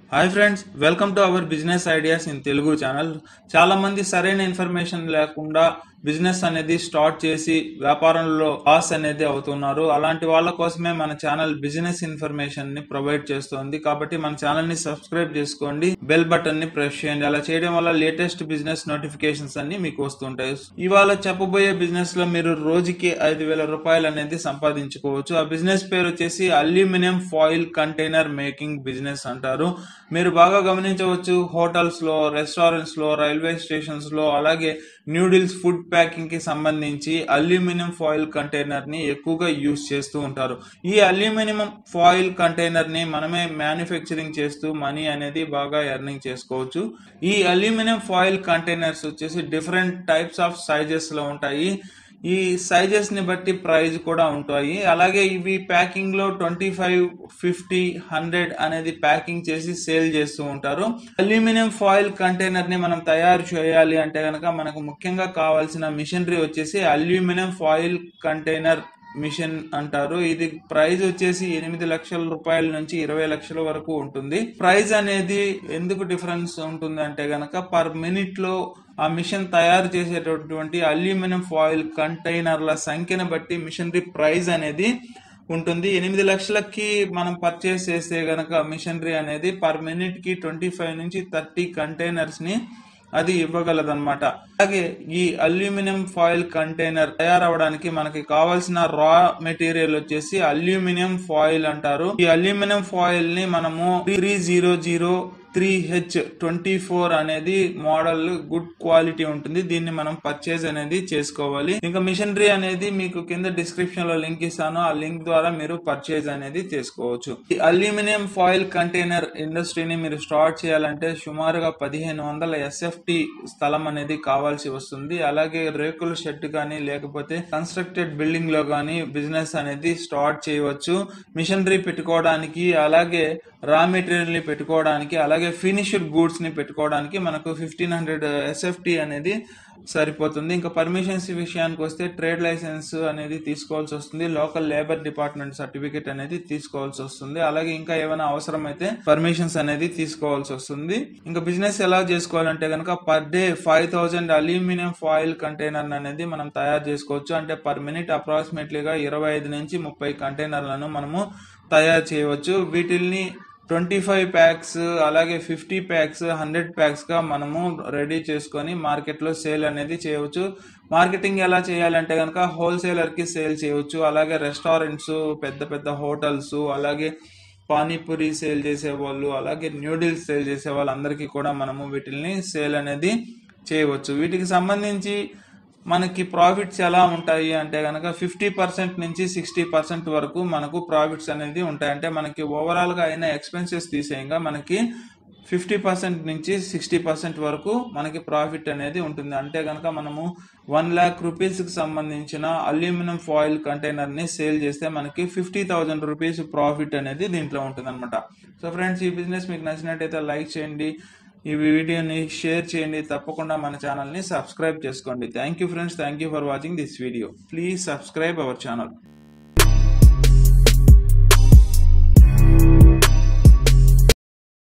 hi friends welcome to our business ideas in Telugu channel చాలా మంది సరైన ఇన్ఫర్మేషన్ లేకుండా బిజినెస్ అనేది స్టార్ట్ చేసి వ్యాపారంలో లాస్ అనేది అవుతున్నారు అలాంటి వాళ్ళ కోసమే మన ఛానల్ బిజినెస్ ఇన్ఫర్మేషన్ ని ప్రొవైడ్ చేస్తుంది కాబట్టి మన ఛానల్ ని సబ్స్క్రైబ్ చేసుకోండి బెల్ బటన్ ని ప్రెస్ చేయండి అలా చేయడం వల్ల లేటెస్ట్ బిజినెస్ నోటిఫికేషన్స్ అన్ని మీకు వస్తుంటాయి ఇవాళ చెప్పబోయే బిజినెస్ లో మీరు రోజుకి ఐదు వేల రూపాయలు అనేది సంపాదించుకోవచ్చు ఆ బిజినెస్ పేరు వచ్చేసి aluminium foil container making business అంటారు మీరు బాగా గమనించవచ్చు హోటల్స్ లో రెస్టారెంట్స్ లో రైల్వే స్టేషన్స్ లో అలాగే న్యూడిల్స్ ఫుడ్ ప్యాకింగ్ కి సంబంధించి అల్యూమినియం ఫాయిల్ కంటైనర్ ని ఎక్కువగా యూస్ చేస్తూ ఉంటారు ఈ అల్యూమినియం ఫాయిల్ కంటైనర్ ని మనమే మ్యానుఫ్యాక్చరింగ్ చేస్తూ మనీ అనేది బాగా ఎర్నింగ్ చేసుకోవచ్చు ఈ అల్యూమినియం ఫాయిల్ కంటైనర్స్ వచ్చేసి డిఫరెంట్ టైప్స్ ఆఫ్ సైజెస్ లో ఉంటాయి ఈ సైజెస్ ని బట్టి ప్రైస్ కూడా ఉంటాయి అలాగే ఇవి ప్యాకింగ్ లో ట్వంటీ ఫైవ్ ఫిఫ్టీ హండ్రెడ్ అనేది ప్యాకింగ్ చేసి సేల్ చేస్తూ ఉంటారు అల్యూమినియం ఫాయిల్ కంటైనర్ ని మనం తయారు చేయాలి అంటే కనుక మనకు ముఖ్యంగా కావాల్సిన మిషనరీ వచ్చేసి అల్యూమినియం ఫాయిల్ కంటైనర్ మిషన్ అంటారు ఇది ప్రైస్ వచ్చేసి ఎనిమిది లక్షల రూపాయల నుంచి ఇరవై లక్షల వరకు ఉంటుంది ప్రైస్ అనేది ఎందుకు డిఫరెన్స్ ఉంటుంది అంటే గనక పర్ మినిట్ లో ఆ మిషన్ తయారు చేసేటటువంటి అల్యూమినియం ఫాయిల్ కంటైనర్ల సంఖ్యను బట్టి మిషనరీ ప్రైస్ అనేది ఉంటుంది ఎనిమిది లక్షలకి మనం పర్చేస్ చేస్తే గనక మిషనరీ అనేది పర్ మినిట్ కి ట్వంటీ ఫైవ్ నుంచి థర్టీ కంటైనర్స్ ని అది ఇవ్వగలదన్నమాట అలాగే ఈ అల్యూమినియం ఫాయిల్ కంటైనర్ తయారవడానికి మనకి కావాల్సిన రా మెటీరియల్ వచ్చేసి అల్యూమినియం ఫాయిల్ అంటారు ఈ అల్యూమినియం ఫాయిల్ ని మనము three zero zero three H twenty four అనేది మోడల్ గుడ్ క్వాలిటీ ఉంటుంది దీన్ని మనం పర్చేజ్ అనేది చేసుకోవాలి ఇంకా మిషనరీ అనేది మీకు కింద డిస్క్రిప్షన్ లో లింక్ ఇస్తాను ఆ లింక్ ద్వారా మీరు పర్చేజ్ అనేది చేసుకోవచ్చు ఈ అల్యూమినియం ఫాయిల్ కంటైనర్ ఇండస్ట్రీని మీరు స్టార్ట్ చేయాలంటే సుమారుగా పదిహేను వందల ఎస్ఎఫ్టి స్థలం అనేది కావాల్సి వస్తుంది అలాగే రేకుల షెడ్ కానీ లేకపోతే కన్స్ట్రక్టెడ్ బిల్డింగ్ లో కానీ బిజినెస్ అనేది స్టార్ట్ చేయవచ్చు మిషనరీ పెట్టుకోవడానికి అలాగే రా మెటీరియల్ ని పెట్టుకోవడానికి అలాగే ఫినిష్డ్ గూడ్స్ ని పెట్టుకోవడానికి మనకు ఫిఫ్టీన్ హండ్రెడ్ ఎస్ఎఫ్టి అనేది సరిపోతుంది ఇంకా పర్మిషన్స్ విషయానికి వస్తే ట్రేడ్ లైసెన్స్ అనేది తీసుకోవాల్సి వస్తుంది లోకల్ లేబర్ డిపార్ట్మెంట్ సర్టిఫికేట్ అనేది తీసుకోవాల్సి వస్తుంది అలాగే ఇంకా ఏమైనా అవసరమైతే పర్మిషన్స్ అనేది తీసుకోవాల్సి వస్తుంది ఇంకా బిజినెస్ ఎలా చేసుకోవాలంటే కనుక per day five thousand aluminium foil container అనేది మనం తయారు చేసుకోవచ్చు అంటే పర్ మినిట్ అప్రాక్సిమేట్లీగా ఇరవై ఐదు నుంచి ముప్పై కంటైనర్లను మనము తయారు చేయవచ్చు వీటిల్ని ట్వంటీ ఫైవ్ ప్యాక్స్ అలాగే ఫిఫ్టీ ప్యాక్స్ హండ్రెడ్ ప్యాక్స్ గా మనము రెడీ చేసుకొని మార్కెట్ లో సేల్ అనేది చేయవచ్చు మార్కెటింగ్ ఎలా చేయాలంటే కనుక హోల్సేలర్ కి సేల్ చేయవచ్చు అలాగే రెస్టారెంట్స్ పెద్ద పెద్ద హోటల్స్ అలాగే పానీపూరి సేల్ చేసే వాళ్ళు అలాగే న్యూడిల్స్ సేల్ చేసే వాళ్ళందరికీ కూడా మనము వీటిని సేల్ అనేది చేయవచ్చు వీటికి సంబంధించి మనకి ప్రాఫిట్స్ ఎలా ఉంటాయి అంటే కనుక ఫిఫ్టీ పర్సెంట్ నుంచి సిక్స్టీ పర్సెంట్ వరకు మనకు ప్రాఫిట్స్ అనేది ఉంటాయి అంటే మనకి ఓవరాల్ గా అయిన ఎక్స్పెన్సెస్ తీసేయంగా మనకి ఫిఫ్టీ పర్సెంట్ నుంచి సిక్స్టీ పర్సెంట్ వరకు మనకి ప్రాఫిట్ అనేది ఉంటుంది అంటే కనుక మనము వన్ ల్యాక్ రూపీస్ కి సంబంధించిన అల్యూమినియం ఫాయిల్ కంటైనర్ ని సేల్ చేస్తే మనకి ఫిఫ్టీ థౌసండ్ రూపీస్ ప్రాఫిట్ అనేది దీంట్లో ఉంటుంది అనమాట సో ఫ్రెండ్స్ ఈ బిజినెస్ మీకు నచ్చినట్టయితే లైక్ చేయండి ఈ వీడియోని షేర్ చేయండి తప్పకుండా మన ఛానల్ని సబ్స్క్రైబ్ చేసుకోండి thank you friends thank you for watching this video please subscribe our channel